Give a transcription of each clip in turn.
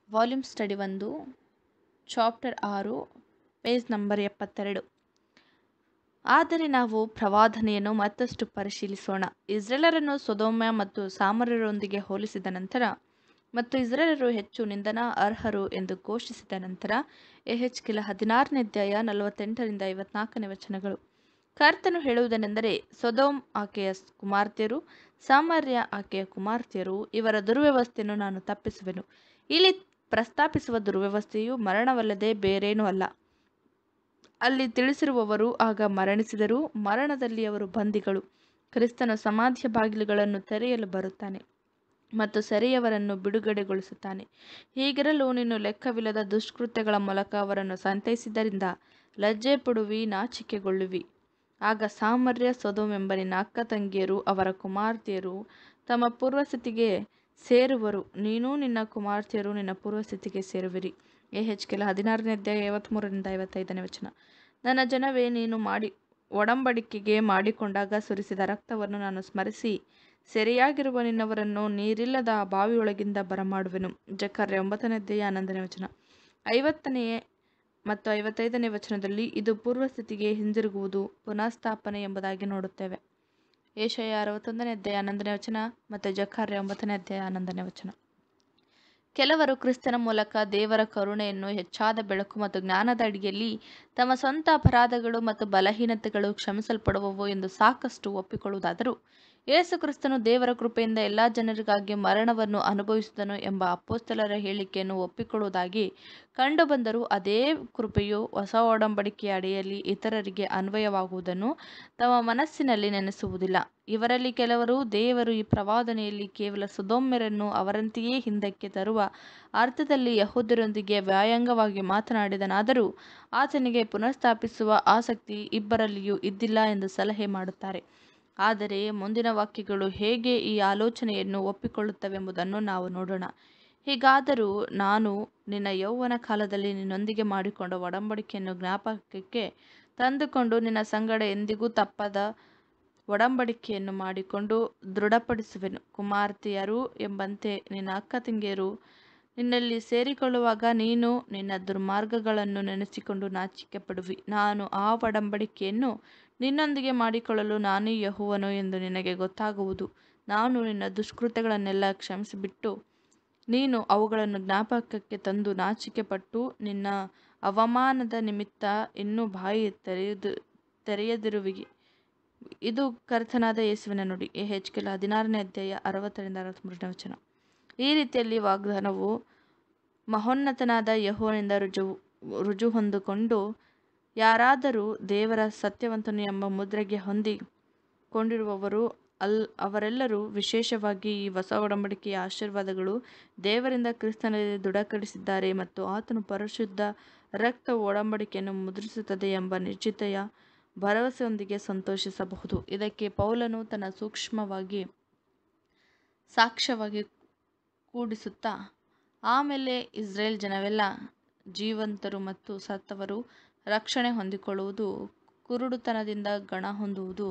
volume study ಒಂದು chapter ಆರು page number ಎಪ್ಪತ್ತೆರಡು ಆದರೆ ನಾವು ಪ್ರವಾದನೆಯನ್ನು ಮತ್ತಷ್ಟು ಪರಿಶೀಲಿಸೋಣ ಇಸ್ರೇಲರನ್ನು ಸೊದೋಮ್ಯ ಮತ್ತು ಸಾಮರ್ಯರೊಂದಿಗೆ ಹೋಲಿಸಿದ ನಂತರ ಮತ್ತು ಇಸ್ರೇಲರು ಹೆಚ್ಚು ನಿಂದನಾ ಅರ್ಹರು ಎಂದು ಘೋಷಿಸಿದ ನಂತರ ಎಹೆಚ್ಕೆಲ ಹದಿನಾರನೇ ಅಧ್ಯಾಯ ನಲವತ್ತೆಂಟರಿಂದ ಐವತ್ನಾಲ್ಕನೇ ವಚನಗಳು ಕರ್ತನು ಹೇಳುವುದೇನೆಂದರೆ ಸೊದೋಮ್ ಆಕೆಯ ಕುಮಾರ್ತೆಯರು ಸಾಮರ್ಯ ಆಕೆಯ ಕುಮಾರ್ತೆಯರು ಇವರ ದುರ್ವ್ಯವಸ್ಥೆಯನ್ನು ನಾನು ತಪ್ಪಿಸುವೆನು ಇಲ್ಲಿ ಪ್ರಸ್ತಾಪಿಸುವ ದುರ್ವ್ಯವಸ್ಥೆಯು ಮರಣವಲ್ಲದೆ ಬೇರೇನೂ ಅಲ್ಲ ಅಲ್ಲಿ ತಿಳಿಸಿರುವವರು ಆಗ ಮರಣಿಸಿದರು ಮರಣದಲ್ಲಿ ಅವರು ಬಂದಿಗಳು ಕ್ರಿಸ್ತನು ಸಮಾಧಿಯ ಬಾಗಿಲುಗಳನ್ನು ತೆರೆಯಲು ಬರುತ್ತಾನೆ ಮತ್ತು ಸೆರೆಯವರನ್ನು ಬಿಡುಗಡೆಗೊಳಿಸುತ್ತಾನೆ ಹೀಗಿರಲು ನೀನು ಲೆಕ್ಕವಿಲ್ಲದ ದುಷ್ಕೃತ್ಯಗಳ ಮೂಲಕ ಅವರನ್ನು ಸಂತೈಸಿದ್ದರಿಂದ ಲಜ್ಜೆ ಪಡುವಿ ನಾಚಿಕೆಗೊಳ್ಳುವಿ ಆಗ ಸಾಮರ್ಯ ಸೊದೋಮೆಂಬ ನಿನ್ನ ಅಕ್ಕ ತಂಗಿಯರು ಅವರ ಕುಮಾರ್ತೆಯರು ತಮ್ಮ ಪೂರ್ವಸ್ಥಿತಿಗೆ ಸೇರುವರು ನೀನು ನಿನ್ನ ಕುಮಾರ್ತೆಯರು ನಿನ್ನ ಪೂರ್ವಸ್ಥಿತಿಗೆ ಸೇರುವಿರಿ ಎ ಹೆಚ್ಕೆಲ ಹದಿನಾರನೇ ಅಧ್ಯಾಯ ಐವತ್ತ್ಮೂರರಿಂದ ಐವತ್ತೈದನೇ ವಚನ ನನ್ನ ಜನವೇ ನೀನು ಮಾಡಿ ಒಡಂಬಡಿಕೆಗೆ ಮಾಡಿಕೊಂಡಾಗ ಸುರಿಸಿದ ರಕ್ತವನ್ನು ನಾನು ಸ್ಮರಿಸಿ ಸೆರೆಯಾಗಿರುವ ನಿನ್ನವರನ್ನು ನೀರಿಲ್ಲದ ಆ ಬಾವಿಯೊಳಗಿಂದ ಬರಮಾಡುವೆನು ಜಕರ್ಯ ಒಂಬತ್ತನೇ ಅಧ್ಯಾಯ ಹನ್ನೊಂದನೇ ವಚನ ಐವತ್ತನೇ ಮತ್ತು ಐವತ್ತೈದನೇ ವಚನದಲ್ಲಿ ಇದು ಪೂರ್ವಸ್ಥಿತಿಗೆ ಹಿಂದಿರುಗುವುದು ಪುನಃಸ್ಥಾಪನೆ ಎಂಬುದಾಗಿ ನೋಡುತ್ತೇವೆ ಏಷಯ ಅರವತ್ತೊಂದನೇ ಅಧ್ಯಾಯ ಹನ್ನೊಂದನೇ ವಚನ ಮತ್ತು ಜಕಾರ್ಯ ಒಂಬತ್ತನೇ ಅಧ್ಯಾಯ ಹನ್ನೊಂದನೇ ವಚನ ಕೆಲವರು ಕ್ರಿಸ್ತನ ಮೂಲಕ ದೇವರ ಕರುಣೆಯನ್ನು ಹೆಚ್ಚಾದ ಬೆಳಕು ಮತ್ತು ಜ್ಞಾನದ ಅಡಿಯಲ್ಲಿ ತಮ್ಮ ಸ್ವಂತ ಅಪರಾಧಗಳು ಮತ್ತು ಬಲಹೀನತೆಗಳು ಕ್ಷಮಿಸಲ್ಪಡುವವು ಎಂದು ಸಾಕಷ್ಟು ಒಪ್ಪಿಕೊಳ್ಳುವುದಾದರೂ ಯೇಸು ಕ್ರಿಸ್ತನು ದೇವರ ಕೃಪೆಯಿಂದ ಎಲ್ಲ ಜನರಿಗಾಗಿ ಮರಣವನ್ನು ಅನುಭವಿಸಿದನು ಎಂಬ ಅಪ್ಪೋಸ್ತಲರ ಹೇಳಿಕೆಯನ್ನು ಒಪ್ಪಿಕೊಳ್ಳುವುದಾಗಿ ಕಂಡುಬಂದರೂ ಅದೇ ಕೃಪೆಯು ಹೊಸ ಒಡಂಬಡಿಕೆಯ ಅಡಿಯಲ್ಲಿ ಇತರರಿಗೆ ಅನ್ವಯವಾಗುವುದನ್ನು ತಮ್ಮ ಮನಸ್ಸಿನಲ್ಲಿ ನೆನೆಸುವುದಿಲ್ಲ ಇವರಲ್ಲಿ ಕೆಲವರು ದೇವರು ಈ ಪ್ರವಾದನೆಯಲ್ಲಿ ಕೇವಲ ಸುಧೋಮ್ಯರನ್ನು ಅವರಂತೆಯೇ ಹಿಂದಕ್ಕೆ ತರುವ ಅರ್ಥದಲ್ಲಿ ಯಹೂದ್ಯರೊಂದಿಗೆ ವ್ಯಾಯಾಂಗವಾಗಿ ಮಾತನಾಡಿದನಾದರೂ ಆತನಿಗೆ ಪುನಃಸ್ಥಾಪಿಸುವ ಆಸಕ್ತಿ ಇಬ್ಬರಲ್ಲಿಯೂ ಇದ್ದಿಲ್ಲ ಎಂದು ಸಲಹೆ ಮಾಡುತ್ತಾರೆ ಆದರೆ ಮುಂದಿನ ವಾಕ್ಯಗಳು ಹೇಗೆ ಈ ಆಲೋಚನೆಯನ್ನು ಒಪ್ಪಿಕೊಳ್ಳುತ್ತವೆಂಬುದನ್ನು ನಾವು ನೋಡೋಣ ಹೀಗಾದರೂ ನಾನು ನಿನ್ನ ಯೌವನ ಕಾಲದಲ್ಲಿ ನಿನ್ನೊಂದಿಗೆ ಮಾಡಿಕೊಂಡ ಒಡಂಬಡಿಕೆಯನ್ನು ಜ್ಞಾಪಕಕ್ಕೆ ತಂದುಕೊಂಡು ನಿನ್ನ ಸಂಗಡ ಎಂದಿಗೂ ತಪ್ಪದ ಒಡಂಬಡಿಕೆಯನ್ನು ಮಾಡಿಕೊಂಡು ದೃಢಪಡಿಸುವೆನು ಕುಮಾರ್ತೆಯರು ಎಂಬಂತೆ ನಿನ್ನ ಅಕ್ಕ ತಂಗಿಯರು ನಿನ್ನಲ್ಲಿ ಸೇರಿಕೊಳ್ಳುವಾಗ ನೀನು ನಿನ್ನ ದುರ್ಮಾರ್ಗಗಳನ್ನು ನೆನೆಸಿಕೊಂಡು ನಾಚಿಕೆ ಪಡುವಿ ನಾನು ಆ ಒಡಂಬಡಿಕೆಯನ್ನು ನಿನ್ನೊಂದಿಗೆ ಮಾಡಿಕೊಳ್ಳಲು ನಾನೇ ಯಹುವನು ಎಂದು ನಿನಗೆ ಗೊತ್ತಾಗುವುದು ನಾನು ನಿನ್ನ ದುಷ್ಕೃತ್ಯಗಳನ್ನೆಲ್ಲ ಕ್ಷಮಿಸಿಬಿಟ್ಟು ನೀನು ಅವುಗಳನ್ನು ಜ್ಞಾಪಕಕ್ಕೆ ತಂದು ನಾಚಿಕೆ ಪಟ್ಟು ನಿನ್ನ ಅವಮಾನದ ನಿಮಿತ್ತ ಇನ್ನೂ ಬಾಯಿ ತೆರೆಯದು ತೆರೆಯದಿರುವಿಗೆ ಇದು ಕರ್ತನಾದ ಯೇಸುವಿನ ನುಡಿ ಎ ಹೆಚ್ಕೆಲ ಹದಿನಾರನೇ ಅಧ್ಯಾಯ ಅರವತ್ತರಿಂದ ಅರವತ್ತ್ಮೂರನೇ ವಚನ ಈ ರೀತಿಯಲ್ಲಿ ವಾಗ್ದಾನವು ಮಹೋನ್ನತನಾದ ಯಹೋನಿಂದ ರುಜು ರುಜು ಹೊಂದಿಕೊಂಡು ಯಾರಾದರೂ ದೇವರ ಸತ್ಯವಂತನು ಎಂಬ ಮುದ್ರೆಗೆ ಹೊಂದಿಕೊಂಡಿರುವವರು ಅಲ್ ಅವರೆಲ್ಲರೂ ವಿಶೇಷವಾಗಿ ಈ ಹೊಸ ಒಡಂಬಡಿಕೆಯ ಆಶೀರ್ವಾದಗಳು ದೇವರಿಂದ ಕ್ರಿಸ್ತನಲ್ಲಿ ದೃಢಪಡಿಸಿದ್ದಾರೆ ಮತ್ತು ಆತನು ಪರಿಶುದ್ಧ ರಕ್ತ ಒಡಂಬಡಿಕೆಯನ್ನು ಮುದ್ರಿಸುತ್ತದೆ ಎಂಬ ನಿಶ್ಚಿತೆಯ ಭರವಸೆಯೊಂದಿಗೆ ಸಂತೋಷಿಸಬಹುದು ಇದಕ್ಕೆ ಪೌಲನು ತನ್ನ ಸೂಕ್ಷ್ಮವಾಗಿ ಸಾಕ್ಷ್ಯವಾಗಿ ಕೂಡಿಸುತ್ತಾ ಆಮೇಲೆ ಇಸ್ರೇಲ್ ಜನವೆಲ್ಲ ಜೀವಂತರು ಮತ್ತು ಸತ್ತವರು ರಕ್ಷಣೆ ಹೊಂದಿಕೊಳ್ಳುವುದು ಕುರುಡುತನದಿಂದ ಗಣ ಹೊಂದುವುದು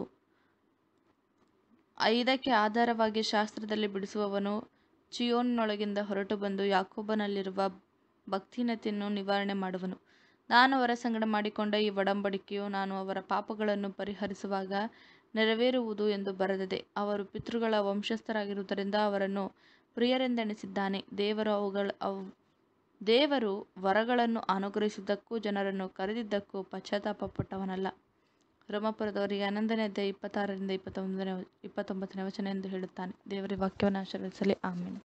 ಇದಕ್ಕೆ ಆಧಾರವಾಗಿ ಶಾಸ್ತ್ರದಲ್ಲಿ ಬಿಡಿಸುವವನು ಚಿಯೋನ್ನೊಳಗಿಂದ ಹೊರಟು ಬಂದು ಯಾಕೋಬನಲ್ಲಿರುವ ಭಕ್ತಿಹೀನತೆಯನ್ನು ನಿವಾರಣೆ ಮಾಡುವನು ನಾನು ಅವರ ಸಂಗಡ ಮಾಡಿಕೊಂಡ ಈ ಒಡಂಬಡಿಕೆಯು ನಾನು ಅವರ ಪಾಪಗಳನ್ನು ಪರಿಹರಿಸುವಾಗ ನೆರವೇರುವುದು ಎಂದು ಬರೆದಿದೆ ಅವರು ಪಿತೃಗಳ ವಂಶಸ್ಥರಾಗಿರುವುದರಿಂದ ಅವರನ್ನು ಪ್ರಿಯರೆಂದೆಣಿಸಿದ್ದಾನೆ ದೇವರು ಅವುಗಳ ಅವು ದೇವರು ವರಗಳನ್ನು ಅನುಗ್ರಹಿಸಿದ್ದಕ್ಕೂ ಜನರನ್ನು ಕರೆದಿದ್ದಕ್ಕೂ ಪಶ್ಚಾತ್ತಾಪ ಪಟ್ಟವನಲ್ಲ ರೋಮಪುರದವರಿಗೆ ಹನ್ನೊಂದನೇ ಅಧ್ಯಾಯ ಇಪ್ಪತ್ತಾರರಿಂದ ಇಪ್ಪತ್ತೊಂದನೇ ಇಪ್ಪತ್ತೊಂಬತ್ತನೇ ವಚನ ಎಂದು ಹೇಳುತ್ತಾನೆ ದೇವರ ವಾಕ್ಯವನ್ನು ಆಶೀರ್ವದಿಸಲಿ ಆಮೇಲೆ